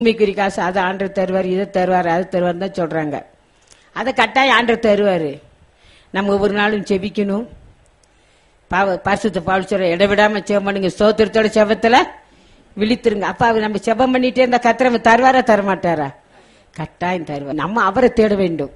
பூமிக்குரிய காசு அதை ஆண்டர் தருவார் இதை தருவார் அதை தருவார் தான் சொல்றாங்க அதை கட்டாயம் ஆண்டர் தருவார் நம்ம ஒவ்வொரு நாளும் செபிக்கணும் பாவ பரிசுத்த பால் சொல்ற இடவிடாம செபம் பண்ணுங்க ஸ்தோத்திரத்தோட செபத்துல விழித்துருங்க அப்ப அவர் நம்ம செபம் பண்ணிட்டே இருந்தா கத்திரம தருவாரா தரமாட்டாரா கட்டாயம் தருவார் நம்ம அவரை தேட வேண்டும்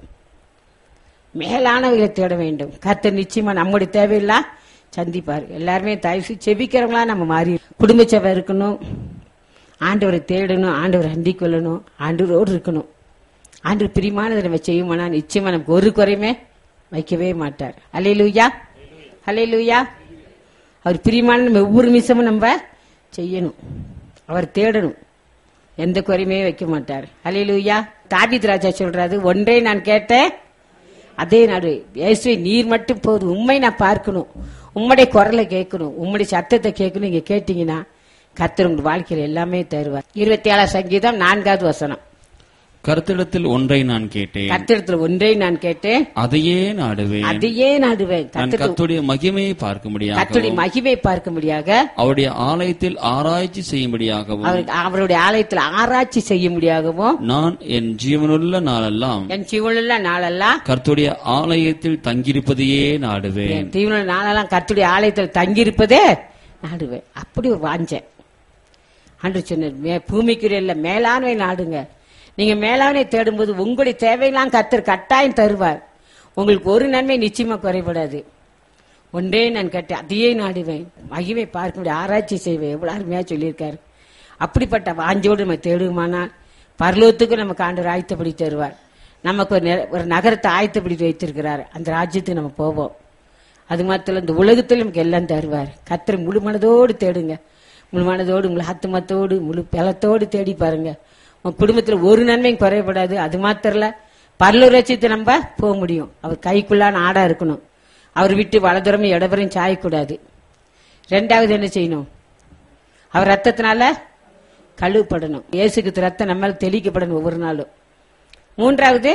மேலானவர்களை தேட வேண்டும் கர்த்தர் நிச்சயமா நம்முடைய தேவையெல்லாம் சந்திப்பார் எல்லாருமே தயவு செய்து செபிக்கிறவங்களா நம்ம மாறி குடும்ப சபை இருக்கணும் ஆண்டவரை தேடணும் ஆண்டவரை அண்டிக் கொள்ளணும் ஆண்டவரோடு இருக்கணும் ஆண்டு பிரியமானதை நம்ம செய்யுமானா நிச்சயமா நமக்கு ஒரு குறையுமே வைக்கவே மாட்டார் அலையிலூயா அலையிலூயா அவர் பிரியமான நம்ம ஒவ்வொரு நிமிஷமும் நம்ம செய்யணும் அவர் தேடணும் எந்த குறையுமே வைக்க மாட்டார் அலையிலூயா தாபித் ராஜா சொல்றாரு ஒன்றே நான் கேட்டேன் அதே நாடு இயேசுவை நீர் மட்டும் போதும் உண்மை நான் பார்க்கணும் உம்முடைய குரலை கேட்கணும் உம்முடைய சத்தத்தை கேட்கணும் நீங்க கேட்டீங்கன்னா கர்த்தர் உங்க வாழ்க்கையில எல்லாமே தருவார் இருபத்தி ஏழாம் சங்கீதம் நான்காவது வசனம் கருத்திடத்தில் ஒன்றை நான் கேட்டேன் கர்த்தரிடத்துல ஒன்றை நான் கேட்டேன் அதையே நாடுவேன் அதையே நாடுவேன் நான் கர்த்தர் கர்த்தருடைய மகிமையை பார்க்க கர்த்தருடைய முடியாகவும் மகிமை பார்க்க முடியாக அவருடைய ஆலயத்தில் ஆராய்ச்சி செய்யும்படியாகவும் அவர் அவருடைய ஆலயத்தில் ஆராய்ச்சி செய்ய முடியாகவும் நான் என் ஜீவனுள்ள நாளெல்லாம் என் சிவனுள்ள நாளெல்லாம் கர்த்தருடைய ஆலயத்தில் தங்கியிருப்பதையே நாடுவேன் என் தீவன நாளெல்லாம் கர்த்தருடைய ஆலயத்தில் தங்கியிருப்பதே நாடுவேன் அப்படி ஒரு வாஞ்சேன் அன்று சொன்னார் மே பூமிக்குரிய இல்ல மேலாண்மை நாடுங்க நீங்க மேலாண்மை தேடும்போது உங்களுடைய தேவையெல்லாம் கர்த்தர் கட்டாயம் தருவார் உங்களுக்கு ஒரு நன்மை நிச்சயமா குறைபடாது ஒன்றே நான் கேட்டேன் அதையே நாடுவேன் மகிமை பார்க்க முடியும் ஆராய்ச்சி செய்வேன் எவ்வளவு அருமையா சொல்லியிருக்காரு அப்படிப்பட்ட வாஞ்சோடு நம்ம தேடுமானால் பரலோகத்துக்கு நமக்கு ஆண்டு ஆயத்தப்படி தருவார் நமக்கு ஒரு நெ- ஒரு நகரத்தை ஆயத்தப்படி வைத்திருக்கிறார் அந்த ராஜ்யத்துக்கு நம்ம போவோம் அது மாத்திரம் இந்த உலகத்தில் நமக்கு எல்லாம் தருவார் கத்திர முழு மனதோடு தேடுங்க முழு மனதோடு முழு ஆத்துமத்தோடு முழு பலத்தோடு தேடி பாருங்க உங்க குடும்பத்துல ஒரு நன்மையும் குறையப்படாது அது மாத்திரம் இல்ல பரலூர் ரட்சித்து நம்ம போக முடியும் அவர் கைக்குள்ளான ஆடா இருக்கணும் அவர் விட்டு வலதுறமும் இடபுறம் சாயக்கூடாது ரெண்டாவது என்ன செய்யணும் அவர் ரத்தத்தினால கழுவப்படணும் இயேசுக்கு ரத்தம் நம்ம மேல தெளிக்கப்படணும் ஒவ்வொரு நாளும் மூன்றாவது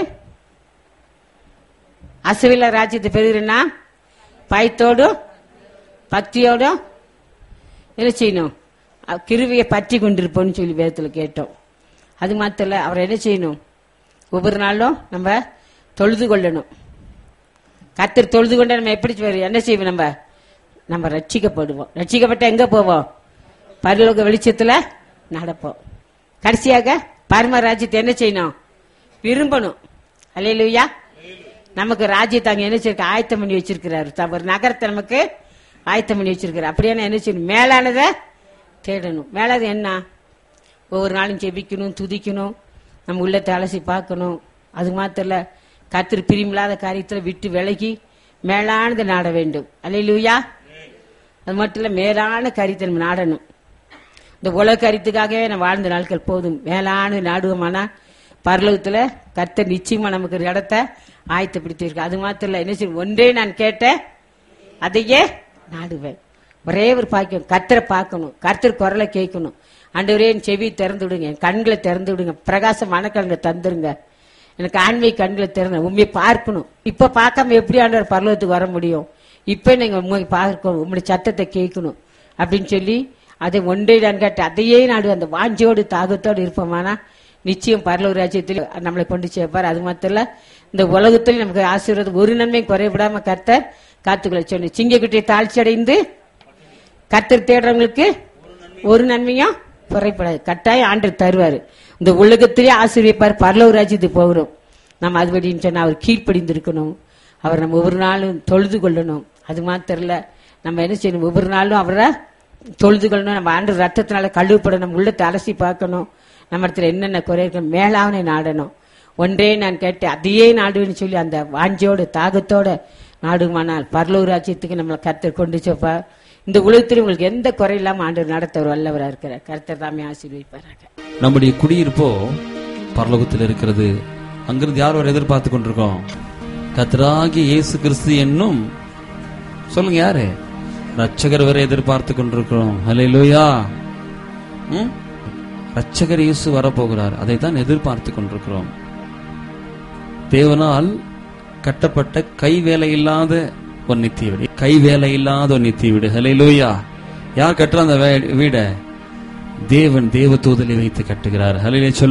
அசுவில ராஜ்யத்தை பெறுகிறேன்னா பயத்தோடும் பக்தியோடும் என்ன செய்யணும் அவ் கிருவியை பற்றி கொண்டிருப்போம்னு சொல்லி வேதத்தில் கேட்டோம் அது மாத்திரம் இல்ல, அவரை என்ன செய்யணும் ஒவ்வொரு நாளும் நம்ம தொழுது கொள்ளணும் கத்தர் தொழுது கொண்ட நம்ம எப்படி செய்வோம்? என்ன செய்வோம் நம்ம நம்ம ரட்சிக்கப்படுவோம் ரட்சிக்கப்பட்ட எங்க போவோம் பரலோக வெளிச்சத்துல நடப்போம் கடைசியாக பரம ராஜ்யத்தை என்ன செய்யணும் விரும்பணும் அல்லையா நமக்கு ராஜ்யத்தை அங்க என்ன செய்ய ஆயத்தம் பண்ணி வச்சிருக்கிறாரு த- ஒரு நகரத்தை நமக்கு ஆயத்தம் பண்ணி வச்சிருக்கிறார் அப்படியான என்ன செய்யணும் மேலானதை தேடணும் மேலானது என்ன ஒவ்வொரு நாளும் ஜெபிக்கணும் துதிக்கணும் நம்ம உள்ளத்தை அலசி பார்க்கணும் அது மாத்திரம் இல்ல கத்திரி பிரிமில்லாத காரியத்துல விட்டு விலகி மேலானதை நாட வேண்டும் அல்லையா அது மட்டும் இல்ல மேலான காரியத்தை நம்ம நாடணும் இந்த உலக கருத்துக்காகவே நம்ம வாழ்ந்த நாட்கள் போதும் மேலான நாடுவோமானா பரலோகத்துல கர்த்தர் நிச்சயமா நமக்கு ஒரு இடத்த ஆயத்தப்படுத்தியிருக்கு அது மாத்திரம் இல்ல என்ன செய்யும் ஒன்றே நான் கேட்டேன் அதையே நாடுவேன் ஒரே ஒரு பாக்கியம் கர்த்தரை பார்க்கணும் கர்த்தர் குரலை கேட்கணும் ஆண்டவரே என் செவி திறந்து விடுங்க என் கண்களை திறந்து விடுங்க பிரகாசம் மனக்கண்களை தந்துருங்க எனக்கு ஆன்மீக கண்களை திறந்து உண்மையை பார்க்கணும் இப்ப பார்க்காம எப்படி ஆண்டவர் பரலோகத்துக்கு வர முடியும் இப்ப நீங்க உண்மை பார்க்கணும் உங்களுடைய சத்தத்தை கேட்கணும் அப்படின்னு சொல்லி அதை ஒன்றே நான் கேட்ட அதையே நாடு அந்த வாஞ்சோடு தாகத்தோடு இருப்போமானா நிச்சயம் பரலோக ராஜ்யத்தில் நம்மளை கொண்டு சேர்ப்பார் அது மாத்திரம் இல்ல, இந்த உலகத்தில் நமக்கு ஆசீர்வாதம் ஒரு நன்மையும் குறைவிடாம கர்த்தர் காத்துக்களை சொன்ன சிங்கக்குட்டியை தாழ்ச்சி அடைந்து கர்த்தர் தேடுறவங்களுக்கு ஒரு நன்மையும் குறைப்படாது கட்டாயம் ஆண்டு தருவாரு இந்த உலகத்திலே ஆசீர்விப்பார் பரலோக ராஜ்யத்துக்கு போகிறோம் நம்ம அதுபடின்னு சொன்னா அவர் கீழ்ப்படிந்து இருக்கணும் அவர் நம்ம ஒவ்வொரு நாளும் தொழுது கொள்ளணும் அது மாத்திரம் இல்ல நம்ம என்ன செய்யணும் ஒவ்வொரு நாளும் அவரை தொழுது கொள்ளணும் நம்ம ஆண்டு ரத்தத்தினால கழுவப்படணும் நம்ம உள்ளத்தை அலசி பார்க்கணும் நம்ம இடத்துல என்னென்ன குறை இருக்கு மேலாவனை நாடணும் ஒன்றே நான் கேட்டேன் அதையே நாடுவேன்னு சொல்லி அந்த வாஞ்சோட தாகத்தோட நாடுமானால் பரலூர் ராஜ்யத்துக்கு நம்மளை கர்த்தர் கொண்டு செப்பா இந்த உலகத்தில் உங்களுக்கு எந்த குறை இல்லாம ஆண்டவர் நடத்தவர் வல்லவரா இருக்கிறார் கர்த்தர் தாமே ஆசீர்வதிப்பாராக நம்முடைய குடியிருப்போ பரலோகத்தில் இருக்கிறது அங்கிருந்து யார் வரை எதிர்பார்த்து கொண்டிருக்கோம் கத்தராகிய இயேசு கிறிஸ்து என்னும் சொல்லுங்க யாரு ரட்சகர் வரை எதிர்பார்த்து கொண்டிருக்கிறோம் ஹalleluya ம் ரட்சகர் இயேசு வரப்போகிறார் அதை தான் எதிர்பார்த்து கொண்டிருக்கிறோம் தேவனால் கட்டப்பட்ட கை வேலை இல்லாத ஒரு நித்திய வீடு கை வேலை இல்லாத ஒரு நித்திய வீடு ஹalleluya யார் கட்டுற அந்த வே- வீடை தேவன் தேவ தூதலை வைத்து கட்டுகிறார் ஹலிலே